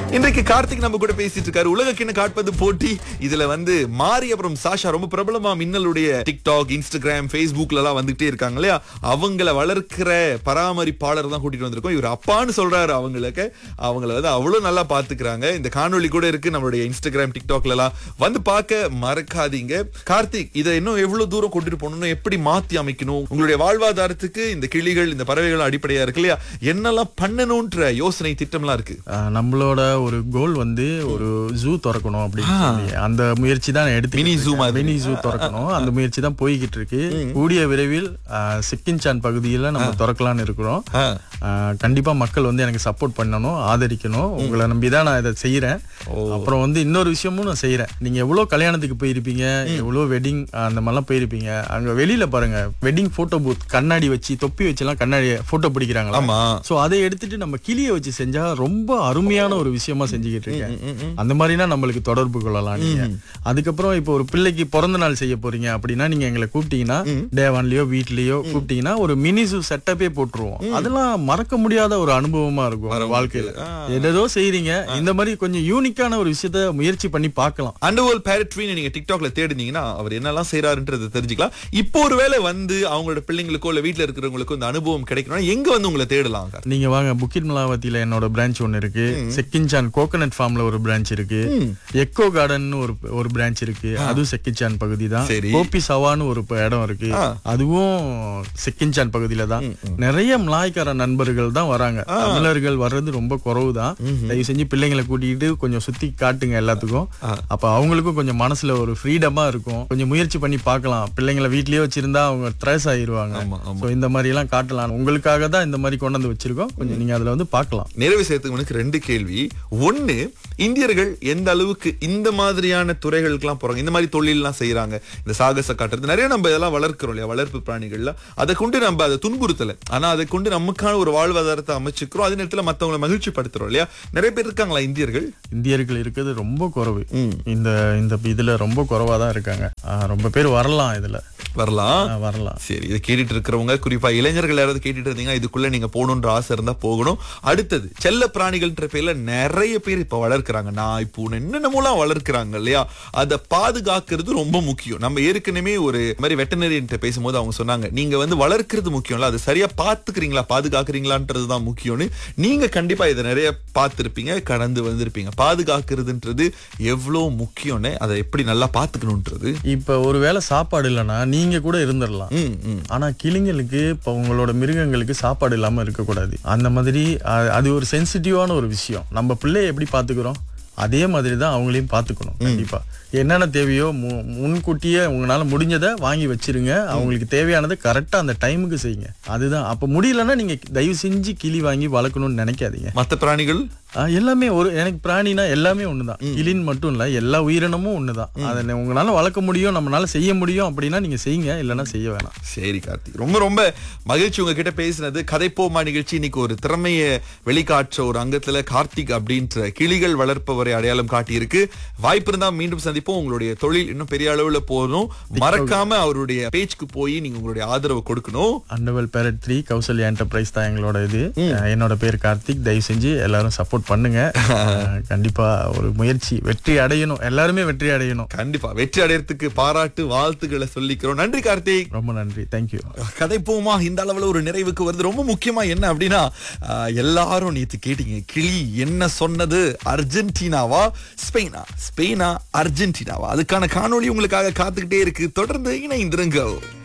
இன்றைக்கு கார்த்திக் நம்ம கூட பேசிட்டு இருக்காரு உலக கிண்ண காட்பது போட்டி இதுல வந்து மாரி அப்புறம் சாஷா ரொம்ப பிரபலமா மின்னலுடைய டிக்டாக் இன்ஸ்டாகிராம் ஃபேஸ்புக்ல எல்லாம் வந்துட்டே இருக்காங்க இல்லையா அவங்கள வளர்க்கிற பராமரிப்பாளர் தான் கூட்டிட்டு வந்திருக்கோம் இவர் அப்பான்னு சொல்றாரு அவங்களுக்கு அவங்கள வந்து அவ்வளவு நல்லா பாத்துக்கிறாங்க இந்த காணொளி கூட இருக்கு நம்மளுடைய இன்ஸ்டாகிராம் டிக்டாக்ல எல்லாம் வந்து பார்க்க மறக்காதீங்க கார்த்திக் இதை இன்னும் எவ்வளவு தூரம் கொண்டுட்டு போகணும் எப்படி மாத்தி அமைக்கணும் உங்களுடைய வாழ்வாதாரத்துக்கு இந்த கிளிகள் இந்த பறவைகள் அடிப்படையா இருக்கு இல்லையா என்னெல்லாம் பண்ணணும்ன்ற யோசனை திட்டம்லாம் இருக்கு ஆஹ் நம்மளோட ஒரு கோல் வந்து ஒரு ஜூ திறக்கணும் அப்படின்னு சொல்லி அந்த முயற்சி தான் எடுத்து Mini zoo மாதிரி. மினி ஜூ திறக்கணும் அந்த முயற்சி தான் போய்கிட்டு இருக்கு கூடிய விரைவில் ஆஹ் சிக்கின்சான் பகுதியில நம்ம திறக்கலாம்னு இருக்கிறோம் ஆ. ஆஹ் கண்டிப்பா மக்கள் வந்து எனக்கு சப்போர்ட் பண்ணணும் ஆதரிக்கணும் உங்களை நம்பி தான் நான் இதை செய்யறேன் அப்புறம் வந்து இன்னொரு விஷயமும் நான் செய்யறேன் நீங்க எவ்வளவு கல்யாணத்துக்கு போயிருப்பீங்க எவ்வளவு வெட்டிங் அந்த மாதிரிலாம் போயிருப்பீங்க அங்க வெளியில பாருங்க வெட்டிங் போட்டோ பூத் கண்ணாடி வச்சு தொப்பி வச்சு எல்லாம் கண்ணாடி போட்டோ பிடிக்கிறாங்களா ஆமா சோ அதை எடுத்துட்டு நம்ம கிளியை வச்சு செஞ்சா ரொம்ப அருமையான ஒரு விஷயமா செஞ்சுக்கிட்டு இருக்கேன் அந்த மாதிரினா நம்மளுக்கு தொடர்பு கொள்ளலாம் நீங்க அதுக்கப்புறம் இப்போ ஒரு பிள்ளைக்கு பிறந்த நாள் செய்ய போறீங்க அப்படின்னா நீங்க எங்களை கூப்பிட்டீங்கன்னா டேவான்லயோ வீட்லயோ கூப்பிட்டீங்கன்னா ஒரு மினி ஜூ செட்டப்பே போட்டுருவோம் அதெல்லாம் மறக்க முடியாத ஒரு அனுபவமா இருக்கும் உங்க வாழ்க்கையில ஏதேதோ செய்றீங்க இந்த மாதிரி கொஞ்சம் யூனிக்கான ஒரு விஷயத்த முயற்சி பண்ணி பார்க்கலாம் அண்டர்வேல் பேரட்ரின்னு நீங்க டிக்டாக்ல தேடினீங்கன்னா அவர் என்னெல்லாம் செய்யறாருன்றதை தெரிஞ்சுக்கலாம் இப்போ ஒருவேளை வந்து அவங்களோட பிள்ளைங்களுக்கோ இல்ல வீட்ல இருக்கிறவங்களுக்கோ இந்த அனுபவம் கிடைக்கணும்னா எங்க வந்து உங்களை தேடலாம் கார்த்திக்? நீங்க வாங்க புக்கிட் மலாவத்தில என்னோட பிரான்ச் ஒன்னு இருக்கு செக்கின்சான் கோகனட் ஃபார்ம்ல ஒரு பிரான்ச் இருக்கு எக்கோ கார்டன் ஒரு ஒரு பிரான்ச் இருக்கு அதுவும் செக்கின்சான் பகுதி தான் சரி. கோபி சவான்னு ஒரு ப- இடம் இருக்கு அதுவும் செக்கின்சான் பகுதியில தான் நிறைய மலாய்க்கார நண்பர்கள் தான் வராங்க தமிழர்கள் வர்றது ரொம்ப குறைவு தான் தயவு செஞ்சு பிள்ளைங்களை கூட்டிட்டு கொஞ்சம் சுத்தி காட்டுங்க எல்லாத்துக்கும் அப்ப அவங்களுக்கும் கொஞ்சம் மனசுல ஒரு ஃப்ரீடமா இருக்கும் கொஞ்சம் முயற்சி பண்ணி பார்க்கலாம் பிள்ளைங்களை வீட்லயே வச்சிருந்தா அவங்க ட்ரெஸ் ஆயிருவாங்க ஆமா, ஆமா. சோ இந்த மாதிரி எல்லாம் காட்டலாம் உங்களுக்காக தான் இந்த மாதிரி கொண்டு வந்து வச்சிருக்கோம் கொஞ்சம் நீங்க அதுல வந்து பார்க்கலாம் நிறைவு செய்யறதுக்கு எனக்கு ரெண்டு கேள்வி ஒண்ணு இந்தியர்கள் எந்த அளவுக்கு இந்த மாதிரியான துறைகளுக்கெல்லாம் போறாங்க இந்த மாதிரி தொழிலெல்லாம் செய்யறாங்க இந்த சாகச காட்டுறது நிறைய நம்ம இதெல்லாம் வளர்க்கிறோம் இல்லையா வளர்ப்பு பிராணிகள்ல அதை கொண்டு நம்ம அதை துன்புறுத்தல ஆனா அதை கொண்டு நமக்கான ஒரு வாழ்வாதாரத்தை அமைச்சுக்கிறோம் அதே நேரத்துல மத்தவங்களை மகிழ்ச்சி படுத்துறோம் இல்லையா நிறைய பேர் இருக்காங்களா இந்தியர்கள் இந்தியர்கள் இருக்கிறது ரொம்ப குறைவு இந்த இந்த இதுல ரொம்ப குறைவா தான் இருக்காங்க ஆஹ் ரொம்ப பேர் வரலாம் இதுல வரலாம் ஆஹ் வரலாம் சரி இதை கேட்டுட்டு இருக்கிறவங்க குறிப்பா இளைஞர்கள் யாராவது கேட்டுட்டு இருந்தீங்கன்னா இதுக்குள்ள நீங்க போகணுன்ற ஆசை இருந்தா போகணும் அடுத்தது செல்ல பிராணிகள்ன்ற பேர்ல நிறைய பேர் இப்ப வளர்க்கறாங்க நாய் பூனை என்னென்னமோலாம் வளர்க்கறாங்க இல்லையா அதை பாதுகாக்கிறது ரொம்ப முக்கியம் நம்ம ஏற்கனவே ஒரு மாதிரி வெட்டனரியன் பேசும்போது அவங்க சொன்னாங்க நீங்க வந்து வளர்க்கறது முக்கியம் இல்ல அதை சரியா பாத்துக்கிறீங்களா பாதுகாக்கிறீங்களான்றது தான் முக்கியம்னு நீங்க கண்டிப்பா இதை நிறைய பார்த்திருப்பீங்க கடந்து வந்திருப்பீங்க பாதுகாக்கிறதுன்றது எவ்வளவு முக்கியம்னு அதை எப்படி நல்லா பாத்துக்கணும்ன்றது இப்ப ஒருவேளை சாப்பாடு இல்லைன்னா நீங்க கூட இருந்துடலாம் ம் ம் ஆனா கிளிங்களுக்கு இப்ப உங்களோட மிருகங்களுக்கு சாப்பாடு இல்லாம இருக்கக்கூடாது அந்த மாதிரி அ- அது ஒரு சென்சிட்டிவான ஒரு விஷயம் நம்ம பிள்ளைய எப்படி பாத்துக்கிறோம் அதே மாதிரி தான் அவங்களையும் பாத்துக்கணும் கண்டிப்பா என்னென்ன தேவையோ மு- முன்கூட்டியே உங்களால முடிஞ்சதை வாங்கி வச்சிருங்க அவங்களுக்கு தேவையானதை கரெக்டா அந்த டைமுக்கு செய்யுங்க அதுதான் அப்ப முடியலன்னா நீங்க தயவு செஞ்சு கிளி வாங்கி வளர்க்கணும்னு நினைக்காதீங்க மத்த பிராணிகள் ஆ, எல்லாமே ஒரு எனக்கு பிராணினா எல்லாமே ஒண்ணுதான் கிளின்னு மட்டும் இல்ல எல்லா உயிரினமும் ஒண்ணுதான் அதை நி- உங்களால வளர்க்க முடியும் நம்மளால செய்ய முடியும் அப்படின்னா நீங்க செய்யுங்க இல்லைன்னா செய்ய வேணாம் சரி கார்த்திக் ரொம்ப ரொம்ப மகிழ்ச்சி உங்ககிட்ட பேசினது கதைப்போமா நிகழ்ச்சி இன்னைக்கு ஒரு திறமையை வெளிக்காற்ற ஒரு அங்கத்துல கார்த்திக் அப்படின்ற கிளிகள் வளர்ப்பவரை அடையாளம் காட்டியிருக்கு வாய்ப்பு இருந்தா மீண்டும் சந்திப்போம் உங்களுடைய தொழில் இன்னும் பெரிய அளவுல போகணும் மறக்காம அவருடைய பேஜ்க்கு போய் நீங்க உங்களுடைய ஆதரவு கொடுக்கணும் அண்டர்வெல் பேரட் த்ரீ கௌசல்யா என்டர்பிரைஸ் தான் எங்களோட இது அஹ் என்னோட பேர் கார்த்திக் தயவு செஞ்சு எல்லாரும் சப்போர்ட் பண்ணுங்க அஹ் கண்டிப்பா ஒரு முயற்சி வெற்றி அடையணும் எல்லாருமே வெற்றி அடையணும் கண்டிப்பா வெற்றி அடையறதுக்கு பாராட்டு வாழ்த்துக்களை சொல்லிக்கிறோம் நன்றி கார்த்திக் ரொம்ப நன்றி தேங்க்யூ கதை போமா இந்த அளவுல ஒரு நிறைவுக்கு வருது ரொம்ப முக்கியமா என்ன அப்படின்னா ஆஹ், எல்லாரும் நேத்து கேட்டீங்க கிளி என்ன சொன்னது அர்ஜென்டினாவா ஸ்பெயினா ஸ்பெயினா அர்ஜென்டினாவா அதுக்கான காணொளி உங்களுக்காக காத்துக்கிட்டே இருக்கு தொடர்ந்து இணைந்திருங்கள்